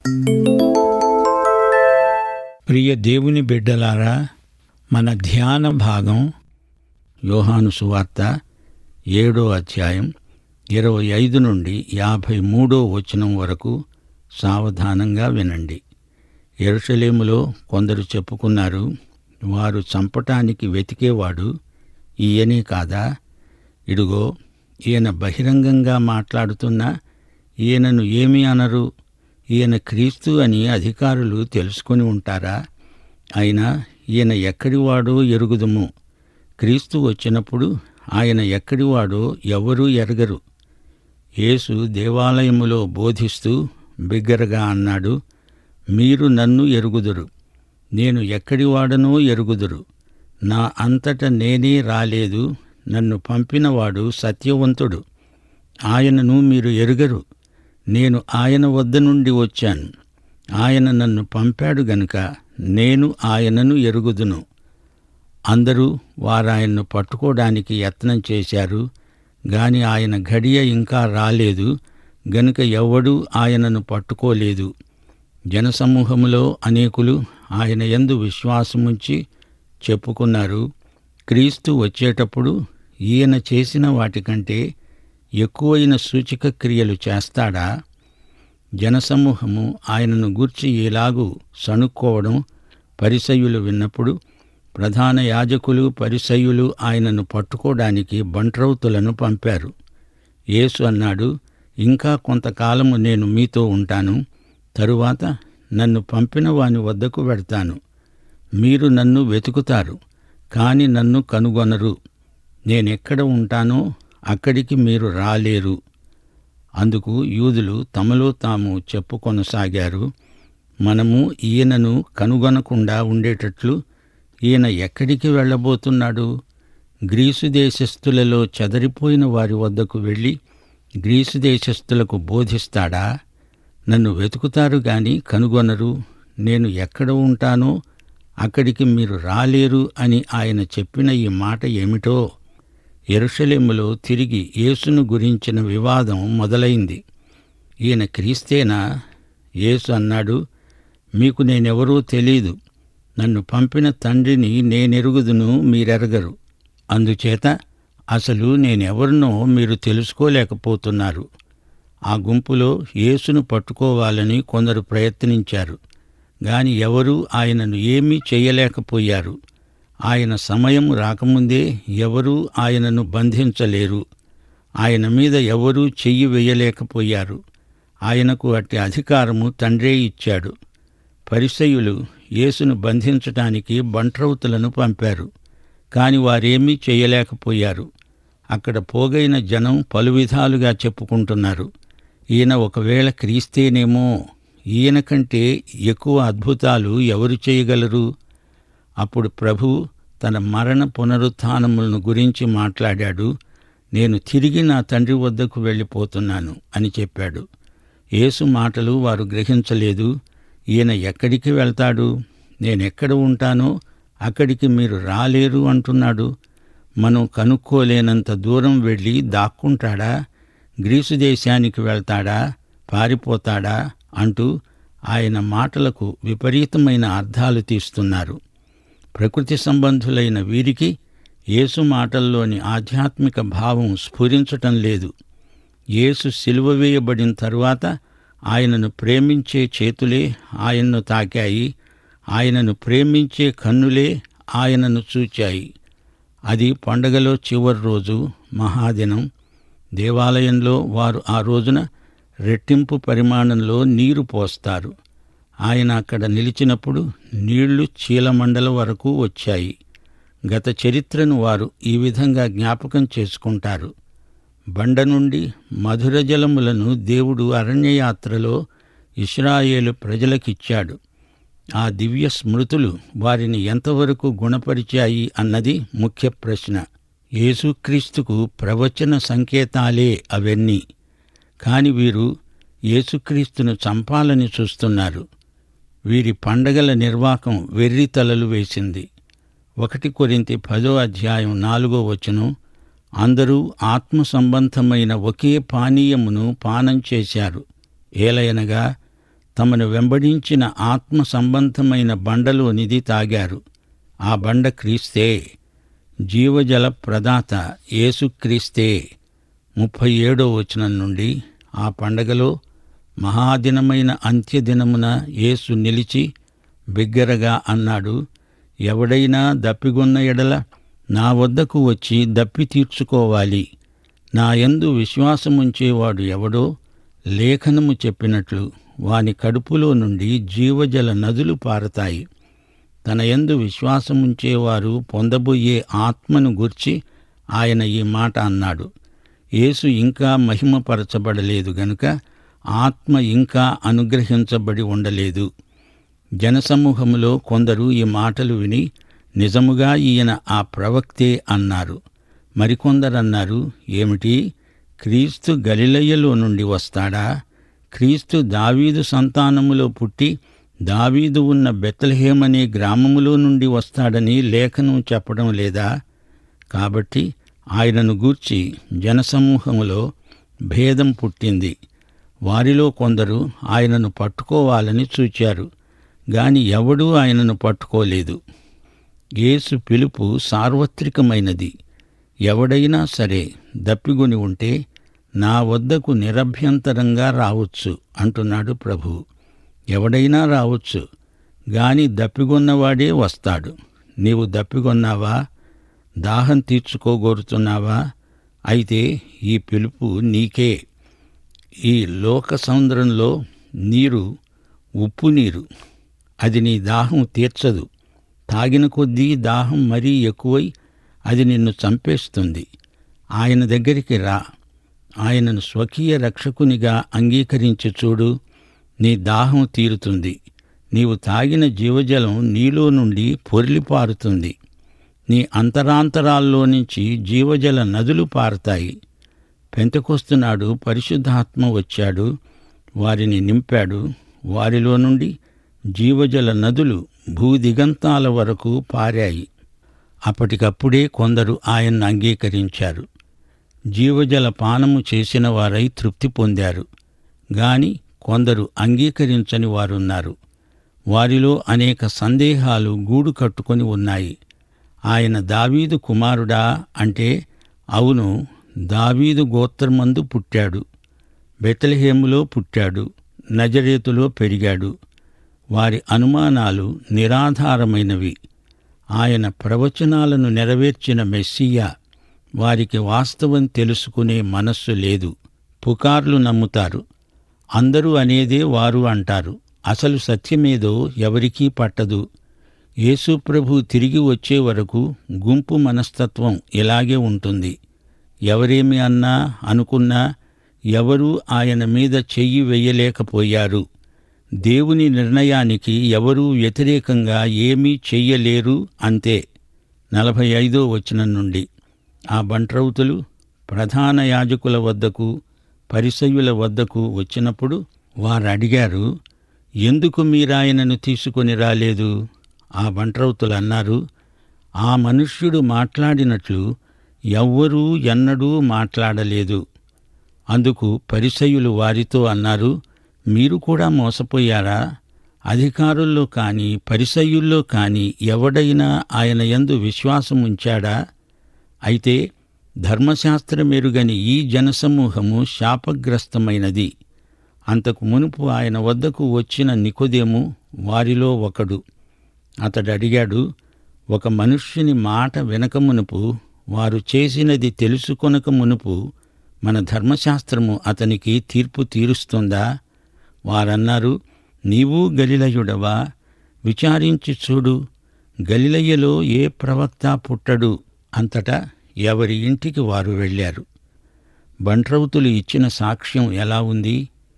ప్రియ దేవుని బిడ్డలారా మన ధ్యాన భాగం యోహాను సువార్త ఏడో అధ్యాయం ఇరవై ఐదు నుండి యాభై మూడో వచనం వరకు సావధానంగా వినండి ఎరుషలేములో కొందరు చెప్పుకున్నారు వారు చంపటానికి వెతికేవాడు ఈయనే కాదా ఇడుగో ఈయన బహిరంగంగా మాట్లాడుతున్నా ఈయనను ఏమి అనరు ఈయన క్రీస్తు అని అధికారులు తెలుసుకొని ఉంటారా అయినా ఈయన ఎక్కడివాడో ఎరుగుదుము క్రీస్తు వచ్చినప్పుడు ఆయన ఎక్కడివాడో ఎవరూ ఎరగరు యేసు దేవాలయములో బోధిస్తూ బిగ్గరగా అన్నాడు మీరు నన్ను ఎరుగుదురు నేను ఎక్కడివాడనో ఎరుగుదురు నా అంతట నేనే రాలేదు నన్ను పంపినవాడు సత్యవంతుడు ఆయనను మీరు ఎరుగరు నేను ఆయన వద్ద నుండి వచ్చాను ఆయన నన్ను పంపాడు గనుక నేను ఆయనను ఎరుగుదును అందరూ వారాయన్ను పట్టుకోవడానికి యత్నం చేశారు గాని ఆయన ఘడియ ఇంకా రాలేదు గనుక ఎవ్వడూ ఆయనను పట్టుకోలేదు జనసమూహములో అనేకులు ఆయన యందు విశ్వాసముంచి చెప్పుకున్నారు క్రీస్తు వచ్చేటప్పుడు ఈయన చేసిన వాటికంటే ఎక్కువైన సూచక క్రియలు చేస్తాడా జనసమూహము ఆయనను గూర్చి ఇలాగూ సణుక్కోవడం పరిసయ్యులు విన్నప్పుడు ప్రధాన యాజకులు పరిసయ్యులు ఆయనను పట్టుకోవడానికి బంట్రౌతులను పంపారు యేసు అన్నాడు ఇంకా కొంతకాలము నేను మీతో ఉంటాను తరువాత నన్ను పంపిన వాని వద్దకు వెడతాను మీరు నన్ను వెతుకుతారు కాని నన్ను కనుగొనరు నేనెక్కడ ఉంటానో అక్కడికి మీరు రాలేరు అందుకు యూదులు తమలో తాము చెప్పుకొనసాగారు మనము ఈయనను కనుగొనకుండా ఉండేటట్లు ఈయన ఎక్కడికి వెళ్ళబోతున్నాడు గ్రీసు దేశస్థులలో చెదరిపోయిన వారి వద్దకు వెళ్ళి గ్రీసు దేశస్థులకు బోధిస్తాడా నన్ను వెతుకుతారు గాని కనుగొనరు నేను ఎక్కడ ఉంటానో అక్కడికి మీరు రాలేరు అని ఆయన చెప్పిన ఈ మాట ఏమిటో ఎరుషలేములో తిరిగి యేసును గురించిన వివాదం మొదలైంది ఈయన క్రీస్తేనా యేసు అన్నాడు మీకు నేనెవరూ తెలీదు నన్ను పంపిన తండ్రిని నేనెరుగుదును మీరెరగరు అందుచేత అసలు నేనెవరినో మీరు తెలుసుకోలేకపోతున్నారు ఆ గుంపులో యేసును పట్టుకోవాలని కొందరు ప్రయత్నించారు గాని ఎవరూ ఆయనను ఏమీ చేయలేకపోయారు ఆయన సమయం రాకముందే ఎవరూ ఆయనను బంధించలేరు ఆయన మీద ఎవరూ చెయ్యి వేయలేకపోయారు ఆయనకు అట్టి అధికారము తండ్రే ఇచ్చాడు పరిసయులు యేసును బంధించటానికి బంట్రౌతులను పంపారు కాని వారేమీ చేయలేకపోయారు అక్కడ పోగైన జనం పలు విధాలుగా చెప్పుకుంటున్నారు ఈయన ఒకవేళ క్రీస్తేనేమో ఈయన కంటే ఎక్కువ అద్భుతాలు ఎవరు చేయగలరు అప్పుడు ప్రభు తన మరణ పునరుత్థానములను గురించి మాట్లాడాడు నేను తిరిగి నా తండ్రి వద్దకు వెళ్ళిపోతున్నాను అని చెప్పాడు యేసు మాటలు వారు గ్రహించలేదు ఈయన ఎక్కడికి వెళ్తాడు నేనెక్కడ ఉంటానో అక్కడికి మీరు రాలేరు అంటున్నాడు మనం కనుక్కోలేనంత దూరం వెళ్ళి దాక్కుంటాడా గ్రీసు దేశానికి వెళ్తాడా పారిపోతాడా అంటూ ఆయన మాటలకు విపరీతమైన అర్థాలు తీస్తున్నారు ప్రకృతి సంబంధులైన వీరికి యేసు మాటల్లోని ఆధ్యాత్మిక భావం స్ఫురించటం లేదు యేసు సిలువ వేయబడిన తరువాత ఆయనను ప్రేమించే చేతులే ఆయన్ను తాకాయి ఆయనను ప్రేమించే కన్నులే ఆయనను చూచాయి అది పండగలో చివరి రోజు మహాదినం దేవాలయంలో వారు ఆ రోజున రెట్టింపు పరిమాణంలో నీరు పోస్తారు ఆయన అక్కడ నిలిచినప్పుడు నీళ్లు చీలమండల వరకు వచ్చాయి గత చరిత్రను వారు ఈ విధంగా జ్ఞాపకం చేసుకుంటారు బండ నుండి మధుర జలములను దేవుడు అరణ్యయాత్రలో ఇస్రాయేలు ప్రజలకిచ్చాడు ఆ దివ్య స్మృతులు వారిని ఎంతవరకు గుణపరిచాయి అన్నది ముఖ్య ప్రశ్న యేసుక్రీస్తుకు ప్రవచన సంకేతాలే అవన్నీ కాని వీరు యేసుక్రీస్తును చంపాలని చూస్తున్నారు వీరి పండగల నిర్వాకం వెర్రి తలలు వేసింది ఒకటి కొరింతి పదో అధ్యాయం నాలుగో వచనం అందరూ ఆత్మ సంబంధమైన ఒకే పానీయమును పానం చేశారు ఏలయనగా తమను వెంబడించిన ఆత్మ సంబంధమైన బండలోనిది తాగారు ఆ బండ క్రీస్తే జీవజల ప్రదాత యేసుక్రీస్తే ముప్పై ఏడో వచనం నుండి ఆ పండగలో మహాదినమైన అంత్యదినమున యేసు నిలిచి బిగ్గరగా అన్నాడు ఎవడైనా దప్పిగొన్న ఎడల నా వద్దకు వచ్చి దప్పి తీర్చుకోవాలి నా యందు విశ్వాసముంచేవాడు ఎవడో లేఖనము చెప్పినట్లు వాని కడుపులో నుండి జీవజల నదులు పారతాయి తన యందు విశ్వాసముంచేవారు పొందబోయే ఆత్మను గూర్చి ఆయన ఈ మాట అన్నాడు యేసు ఇంకా మహిమపరచబడలేదు గనుక ఆత్మ ఇంకా అనుగ్రహించబడి ఉండలేదు జనసమూహములో కొందరు ఈ మాటలు విని నిజముగా ఈయన ఆ ప్రవక్తే అన్నారు మరికొందరన్నారు ఏమిటి క్రీస్తు గలిలయ్యలో నుండి వస్తాడా క్రీస్తు దావీదు సంతానములో పుట్టి దావీదు ఉన్న బెత్తలహేమనే గ్రామములో నుండి వస్తాడని లేఖనం చెప్పడం లేదా కాబట్టి ఆయనను గూర్చి జనసమూహములో భేదం పుట్టింది వారిలో కొందరు ఆయనను పట్టుకోవాలని చూచారు గాని ఎవడూ ఆయనను పట్టుకోలేదు యేసు పిలుపు సార్వత్రికమైనది ఎవడైనా సరే దప్పిగొని ఉంటే నా వద్దకు నిరభ్యంతరంగా రావచ్చు అంటున్నాడు ప్రభు ఎవడైనా రావచ్చు గాని దప్పిగొన్నవాడే వస్తాడు నీవు దప్పిగొన్నావా దాహం తీర్చుకోగోరుతున్నావా అయితే ఈ పిలుపు నీకే ఈ లోక సముద్రంలో నీరు ఉప్పు నీరు అది నీ దాహం తీర్చదు తాగిన కొద్దీ దాహం మరీ ఎక్కువై అది నిన్ను చంపేస్తుంది ఆయన దగ్గరికి రా ఆయనను స్వకీయ రక్షకునిగా అంగీకరించి చూడు నీ దాహం తీరుతుంది నీవు తాగిన జీవజలం నీలో నుండి పొర్లిపారుతుంది నీ అంతరాంతరాల్లో నుంచి జీవజల నదులు పారుతాయి పెంతకొస్తున్నాడు పరిశుద్ధాత్మ వచ్చాడు వారిని నింపాడు వారిలో నుండి జీవజల నదులు భూదిగంతాల వరకు పారాయి అప్పటికప్పుడే కొందరు ఆయన్ను అంగీకరించారు జీవజల పానము చేసిన వారై తృప్తి పొందారు గాని కొందరు అంగీకరించని వారున్నారు వారిలో అనేక సందేహాలు గూడు కట్టుకొని ఉన్నాయి ఆయన దావీదు కుమారుడా అంటే అవును దావీదు గోత్రమందు పుట్టాడు బెతలహేములో పుట్టాడు నజరేతులో పెరిగాడు వారి అనుమానాలు నిరాధారమైనవి ఆయన ప్రవచనాలను నెరవేర్చిన మెస్సియా వారికి వాస్తవం తెలుసుకునే మనస్సు లేదు పుకార్లు నమ్ముతారు అందరూ అనేదే వారు అంటారు అసలు సత్యమేదో ఎవరికీ పట్టదు యేసు ప్రభు తిరిగి వచ్చే వరకు గుంపు మనస్తత్వం ఇలాగే ఉంటుంది ఎవరేమి అన్నా అనుకున్నా ఎవరూ ఆయన మీద చెయ్యి వెయ్యలేకపోయారు దేవుని నిర్ణయానికి ఎవరూ వ్యతిరేకంగా ఏమీ చెయ్యలేరు అంతే నలభై ఐదో వచనం నుండి ఆ బంట్రౌతులు ప్రధాన యాజకుల వద్దకు పరిసయుల వద్దకు వచ్చినప్పుడు వారు అడిగారు ఎందుకు మీరాయనను తీసుకొని రాలేదు ఆ బంట్రౌతులు అన్నారు ఆ మనుష్యుడు మాట్లాడినట్లు ఎవ్వరూ ఎన్నడూ మాట్లాడలేదు అందుకు పరిసయులు వారితో అన్నారు మీరు కూడా మోసపోయారా అధికారుల్లో కాని పరిసయ్యుల్లో కాని ఎవడైనా ఆయన యందు విశ్వాసం ఉంచాడా అయితే ధర్మశాస్త్రమెరుగని ఈ జనసమూహము శాపగ్రస్తమైనది అంతకు మునుపు ఆయన వద్దకు వచ్చిన నికోదేము వారిలో ఒకడు అతడు అడిగాడు ఒక మనుష్యుని మాట వినక మునుపు వారు చేసినది తెలుసుకొనక మునుపు మన ధర్మశాస్త్రము అతనికి తీర్పు తీరుస్తుందా వారన్నారు నీవు గలిలయుడవా విచారించి చూడు గలిలయ్యలో ఏ ప్రవక్త పుట్టడు అంతటా ఎవరి ఇంటికి వారు వెళ్ళారు బంట్రౌతులు ఇచ్చిన సాక్ష్యం ఎలా ఉంది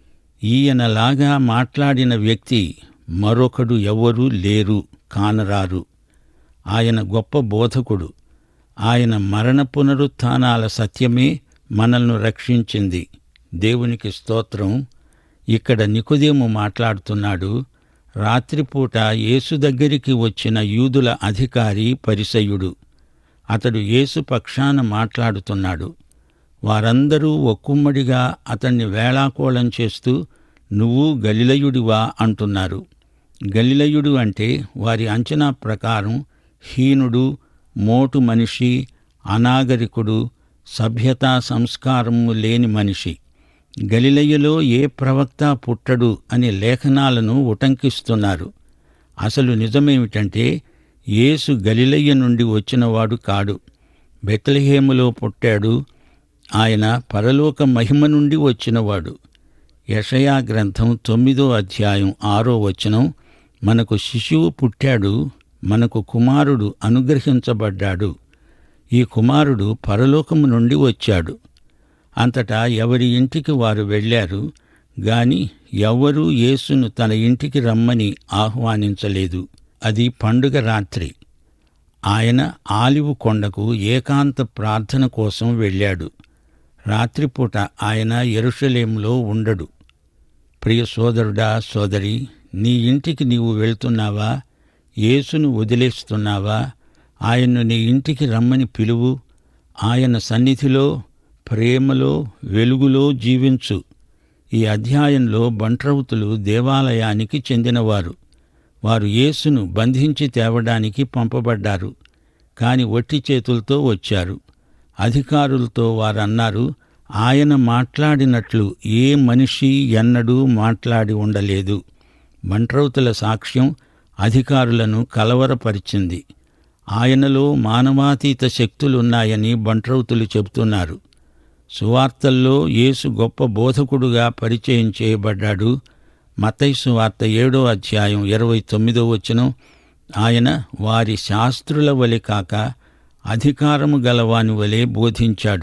ఈయనలాగా మాట్లాడిన వ్యక్తి మరొకడు ఎవ్వరూ లేరు కానరారు ఆయన గొప్ప బోధకుడు ఆయన మరణ పునరుత్థానాల సత్యమే మనల్ని రక్షించింది దేవునికి స్తోత్రం ఇక్కడ నికుదేము మాట్లాడుతున్నాడు రాత్రిపూట యేసు దగ్గరికి వచ్చిన యూదుల అధికారి పరిసయుడు అతడు యేసు పక్షాన మాట్లాడుతున్నాడు వారందరూ ఒక్కుమ్మడిగా అతన్ని వేళాకోళం చేస్తూ నువ్వు గలిలయుడివా అంటున్నారు గలిలయుడు అంటే వారి అంచనా ప్రకారం హీనుడు మోటు మనిషి అనాగరికుడు సభ్యతా సంస్కారము లేని మనిషి గలిలయలో ఏ ప్రవక్త పుట్టడు అనే లేఖనాలను ఉటంకిస్తున్నారు అసలు నిజమేమిటంటే యేసు గలిలయ్య నుండి వచ్చినవాడు కాడు బెత్లహేములో పుట్టాడు ఆయన పరలోక మహిమ నుండి వచ్చినవాడు యషయా గ్రంథం తొమ్మిదో అధ్యాయం ఆరో వచనం మనకు శిశువు పుట్టాడు మనకు కుమారుడు అనుగ్రహించబడ్డాడు ఈ కుమారుడు పరలోకము నుండి వచ్చాడు అంతటా ఎవరి ఇంటికి వారు వెళ్ళారు గాని ఎవ్వరూ యేసును తన ఇంటికి రమ్మని ఆహ్వానించలేదు అది పండుగ రాత్రి ఆయన ఆలివు కొండకు ఏకాంత ప్రార్థన కోసం వెళ్ళాడు రాత్రిపూట ఆయన ఎరుషలేంలో ఉండడు ప్రియ సోదరుడా సోదరి నీ ఇంటికి నీవు వెళ్తున్నావా యేసును వదిలేస్తున్నావా ఆయన్ను నీ ఇంటికి రమ్మని పిలువు ఆయన సన్నిధిలో ప్రేమలో వెలుగులో జీవించు ఈ అధ్యాయంలో బంట్రౌతులు దేవాలయానికి చెందినవారు వారు యేసును బంధించి తేవడానికి పంపబడ్డారు కాని ఒట్టి చేతులతో వచ్చారు అధికారులతో వారన్నారు ఆయన మాట్లాడినట్లు ఏ మనిషి ఎన్నడూ మాట్లాడి ఉండలేదు బంట్రౌతుల సాక్ష్యం అధికారులను కలవరపరిచింది ఆయనలో మానవాతీత శక్తులున్నాయని బంట్రౌతులు చెబుతున్నారు సువార్తల్లో యేసు గొప్ప బోధకుడుగా పరిచయం చేయబడ్డాడు మతై సువార్త ఏడో అధ్యాయం ఇరవై తొమ్మిదో వచనం ఆయన వారి శాస్త్రుల వలె కాక అధికారము గలవాని వలె బోధించాడు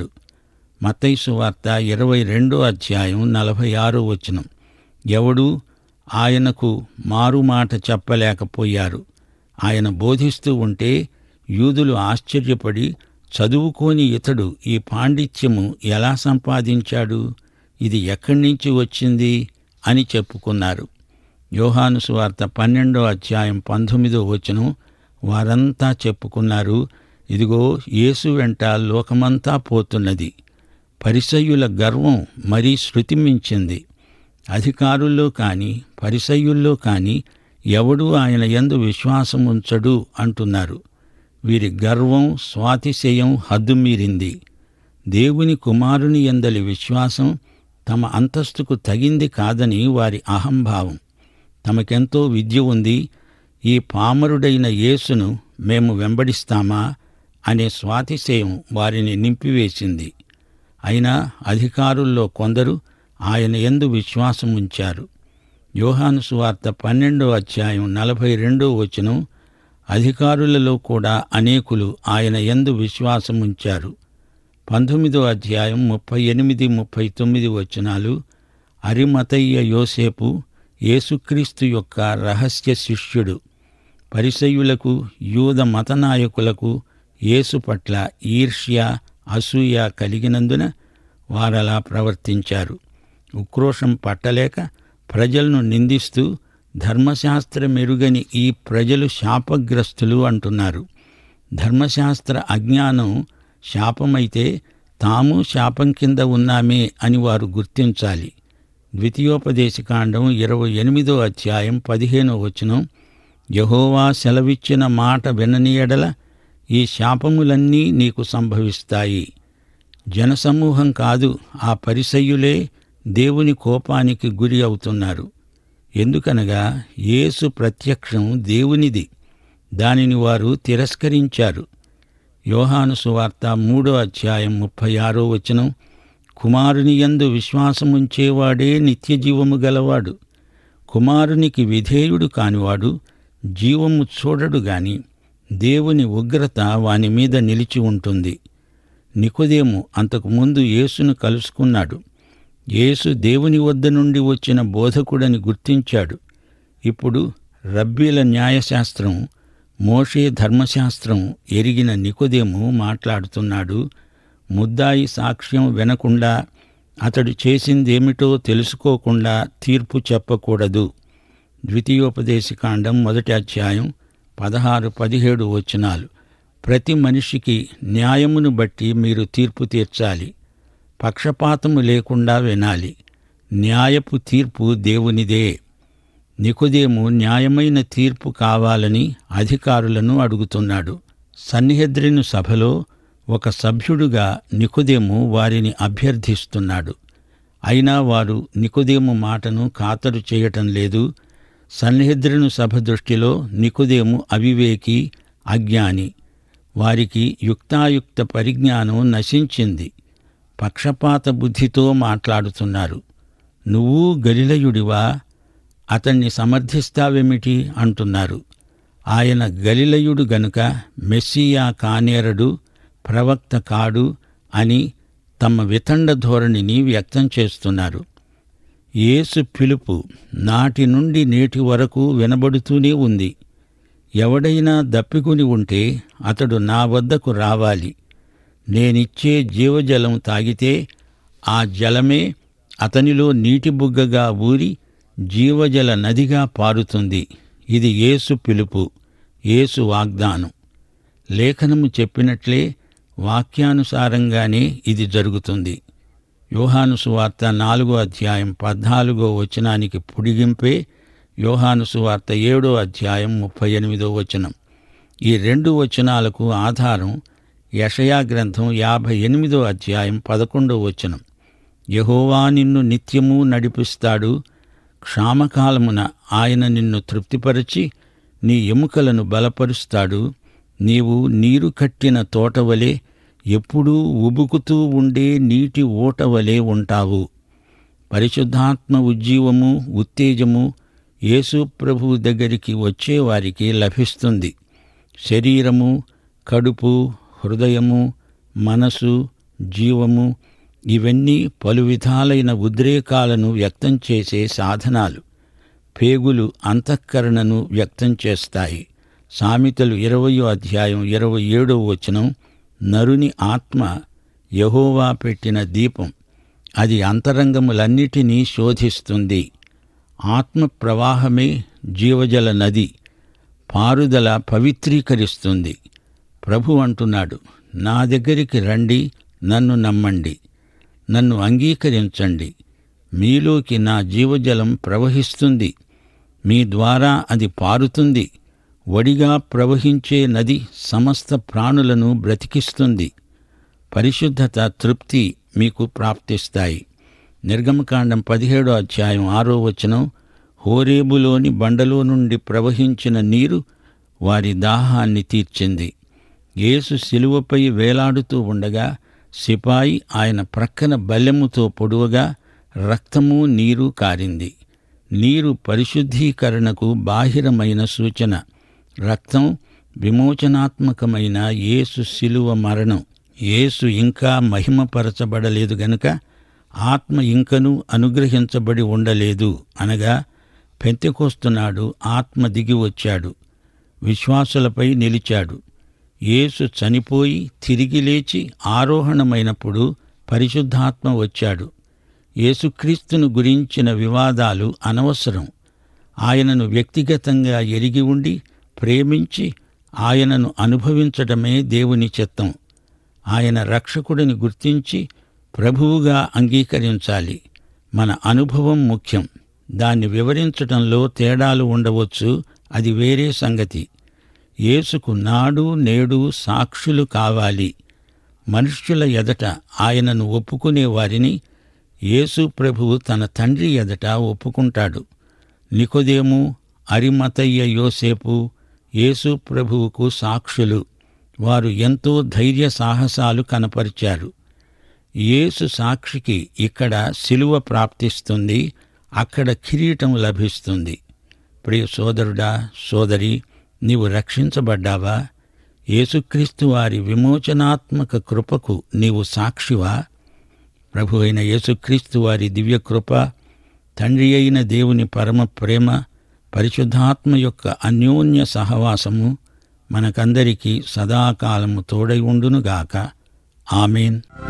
మతై సువార్త ఇరవై రెండో అధ్యాయం నలభై ఆరో వచనం ఎవడూ ఆయనకు మారుమాట చెప్పలేకపోయారు ఆయన బోధిస్తూ ఉంటే యూదులు ఆశ్చర్యపడి చదువుకోని ఇతడు ఈ పాండిత్యము ఎలా సంపాదించాడు ఇది ఎక్కడి నుంచి వచ్చింది అని చెప్పుకున్నారు యోహాను సువార్త పన్నెండో అధ్యాయం పంతొమ్మిదో వచనం వారంతా చెప్పుకున్నారు ఇదిగో యేసు వెంట లోకమంతా పోతున్నది పరిసయ్యుల గర్వం మరీ శృతిమించింది అధికారుల్లో కాని పరిసయ్యుల్లో కాని ఎవడూ ఆయన యందు విశ్వాసం ఉంచడు అంటున్నారు వీరి గర్వం స్వాతిశయం హద్దుమీరింది దేవుని కుమారుని ఎందలి విశ్వాసం తమ అంతస్తుకు తగింది కాదని వారి అహంభావం తమకెంతో విద్య ఉంది ఈ పామరుడైన యేసును మేము వెంబడిస్తామా అనే స్వాతిశయం వారిని నింపివేసింది అయినా అధికారుల్లో కొందరు ఆయన ఎందు విశ్వాసం ఉంచారు యోహాను సువార్త పన్నెండో అధ్యాయం నలభై రెండో వచనం అధికారులలో కూడా అనేకులు ఆయన ఎందు విశ్వాసం ఉంచారు పంతొమ్మిదో అధ్యాయం ముప్పై ఎనిమిది ముప్పై తొమ్మిది వచనాలు అరిమతయ్య యోసేపు యేసుక్రీస్తు యొక్క రహస్య శిష్యుడు పరిసయులకు యూద మతనాయకులకు యేసు పట్ల ఈర్ష్య అసూయ కలిగినందున వారలా ప్రవర్తించారు ఉక్రోషం పట్టలేక ప్రజలను నిందిస్తూ ధర్మశాస్త్రమెరుగని ఈ ప్రజలు శాపగ్రస్తులు అంటున్నారు ధర్మశాస్త్ర అజ్ఞానం శాపమైతే తాము శాపం కింద ఉన్నామే అని వారు గుర్తించాలి ద్వితీయోపదేశకాండం ఇరవై ఎనిమిదో అధ్యాయం పదిహేనో వచనం యహోవా సెలవిచ్చిన మాట విననీయడల ఈ శాపములన్నీ నీకు సంభవిస్తాయి జనసమూహం కాదు ఆ పరిసయ్యులే దేవుని కోపానికి గురి అవుతున్నారు ఎందుకనగా యేసు ప్రత్యక్షం దేవునిది దానిని వారు తిరస్కరించారు యోహాను సువార్త మూడో అధ్యాయం ముప్పై ఆరో వచనం కుమారుని యందు విశ్వాసముంచేవాడే నిత్యజీవము గలవాడు కుమారునికి విధేయుడు కానివాడు జీవము చూడడు గాని దేవుని ఉగ్రత వాని మీద నిలిచి ఉంటుంది నికోదేము అంతకుముందు యేసును కలుసుకున్నాడు యేసు దేవుని వద్ద నుండి వచ్చిన బోధకుడని గుర్తించాడు ఇప్పుడు రబ్బీల న్యాయశాస్త్రం మోషే ధర్మశాస్త్రం ఎరిగిన నికోదేము మాట్లాడుతున్నాడు ముద్దాయి సాక్ష్యం వినకుండా అతడు చేసిందేమిటో తెలుసుకోకుండా తీర్పు చెప్పకూడదు ద్వితీయోపదేశకాండం మొదటి అధ్యాయం పదహారు పదిహేడు వచనాలు ప్రతి మనిషికి న్యాయమును బట్టి మీరు తీర్పు తీర్చాలి పక్షపాతము లేకుండా వినాలి న్యాయపు తీర్పు దేవునిదే నికోదేము న్యాయమైన తీర్పు కావాలని అధికారులను అడుగుతున్నాడు సన్నిహద్రిను సభలో ఒక సభ్యుడుగా నికోదేము వారిని అభ్యర్థిస్తున్నాడు అయినా వారు నికోదేము మాటను ఖాతరు చేయటం లేదు సన్నిహద్రిను సభ దృష్టిలో నికోదేము అవివేకి అజ్ఞాని వారికి యుక్తాయుక్త పరిజ్ఞానం నశించింది పక్షపాత బుద్ధితో మాట్లాడుతున్నారు నువ్వు గలిలయుడివా అతన్ని సమర్థిస్తావేమిటి అంటున్నారు ఆయన గలిలయుడు గనుక మెస్సియా కానేరడు ప్రవక్త కాడు అని తమ వితండ ధోరణిని వ్యక్తం చేస్తున్నారు యేసు పిలుపు నాటి నుండి నేటి వరకు వినబడుతూనే ఉంది ఎవడైనా దప్పికుని ఉంటే అతడు నా వద్దకు రావాలి నేనిచ్చే జీవజలం తాగితే ఆ జలమే అతనిలో నీటి బుగ్గగా ఊరి జీవజల నదిగా పారుతుంది ఇది యేసు పిలుపు యేసు వాగ్దానం లేఖనము చెప్పినట్లే వాక్యానుసారంగానే ఇది జరుగుతుంది యోహాను సువార్త నాలుగో అధ్యాయం పద్నాలుగో వచనానికి పుడిగింపే యోహాను సువార్త ఏడో అధ్యాయం ముప్పై ఎనిమిదో వచనం ఈ రెండు వచనాలకు ఆధారం యషయా గ్రంథం యాభై ఎనిమిదో అధ్యాయం పదకొండో వచనం యహోవా నిన్ను నిత్యము నడిపిస్తాడు క్షామకాలమున ఆయన నిన్ను తృప్తిపరచి నీ ఎముకలను బలపరుస్తాడు నీవు నీరు కట్టిన తోటవలే ఎప్పుడూ ఉబుకుతూ ఉండే నీటి ఊటవలే ఉంటావు పరిశుద్ధాత్మ ఉజ్జీవము ఉత్తేజము యేసు ప్రభువు దగ్గరికి వచ్చేవారికి లభిస్తుంది శరీరము కడుపు హృదయము మనసు జీవము ఇవన్నీ పలు విధాలైన ఉద్రేకాలను వ్యక్తం చేసే సాధనాలు పేగులు అంతఃకరణను వ్యక్తం చేస్తాయి సామెతలు ఇరవయో అధ్యాయం ఇరవై ఏడో వచనం నరుని ఆత్మ యహోవా పెట్టిన దీపం అది అంతరంగములన్నిటినీ శోధిస్తుంది ఆత్మ ప్రవాహమే జీవజల నది పారుదల పవిత్రీకరిస్తుంది ప్రభు అంటున్నాడు నా దగ్గరికి రండి నన్ను నమ్మండి నన్ను అంగీకరించండి మీలోకి నా జీవజలం ప్రవహిస్తుంది మీ ద్వారా అది పారుతుంది వడిగా ప్రవహించే నది సమస్త ప్రాణులను బ్రతికిస్తుంది పరిశుద్ధత తృప్తి మీకు ప్రాప్తిస్తాయి నిర్గమకాండం పదిహేడో అధ్యాయం ఆరో వచనం హోరేబులోని బండలో నుండి ప్రవహించిన నీరు వారి దాహాన్ని తీర్చింది యేసు శిలువపై వేలాడుతూ ఉండగా సిపాయి ఆయన ప్రక్కన బల్లెముతో పొడువగా రక్తము నీరు కారింది నీరు పరిశుద్ధీకరణకు బాహిరమైన సూచన రక్తం విమోచనాత్మకమైన యేసు శిలువ మరణం యేసు ఇంకా మహిమపరచబడలేదు గనుక ఆత్మ ఇంకనూ అనుగ్రహించబడి ఉండలేదు అనగా పెంతెకొస్తున్నాడు ఆత్మ దిగి వచ్చాడు విశ్వాసులపై నిలిచాడు యేసు చనిపోయి తిరిగి లేచి ఆరోహణమైనప్పుడు పరిశుద్ధాత్మ వచ్చాడు యేసుక్రీస్తును గురించిన వివాదాలు అనవసరం ఆయనను వ్యక్తిగతంగా ఎరిగి ఉండి ప్రేమించి ఆయనను అనుభవించడమే దేవుని చిత్తం ఆయన రక్షకుడిని గుర్తించి ప్రభువుగా అంగీకరించాలి మన అనుభవం ముఖ్యం దాన్ని వివరించటంలో తేడాలు ఉండవచ్చు అది వేరే సంగతి యేసుకు నాడు నేడు సాక్షులు కావాలి మనుష్యుల ఎదట ఆయనను ఒప్పుకునే వారిని యేసు ప్రభువు తన తండ్రి ఎదట ఒప్పుకుంటాడు నికోదేము అరిమతయ్య యోసేపు యేసు ప్రభువుకు సాక్షులు వారు ఎంతో ధైర్య సాహసాలు కనపరిచారు యేసు సాక్షికి ఇక్కడ శిలువ ప్రాప్తిస్తుంది అక్కడ కిరీటం లభిస్తుంది ప్రియ సోదరుడా సోదరి నీవు రక్షించబడ్డావా యేసుక్రీస్తు వారి విమోచనాత్మక కృపకు నీవు సాక్షివా ప్రభు అయిన యేసుక్రీస్తు వారి దివ్య కృప తండ్రి అయిన దేవుని పరమ ప్రేమ పరిశుద్ధాత్మ యొక్క అన్యోన్య సహవాసము మనకందరికీ సదాకాలము తోడై ఉండునుగాక ఆమెన్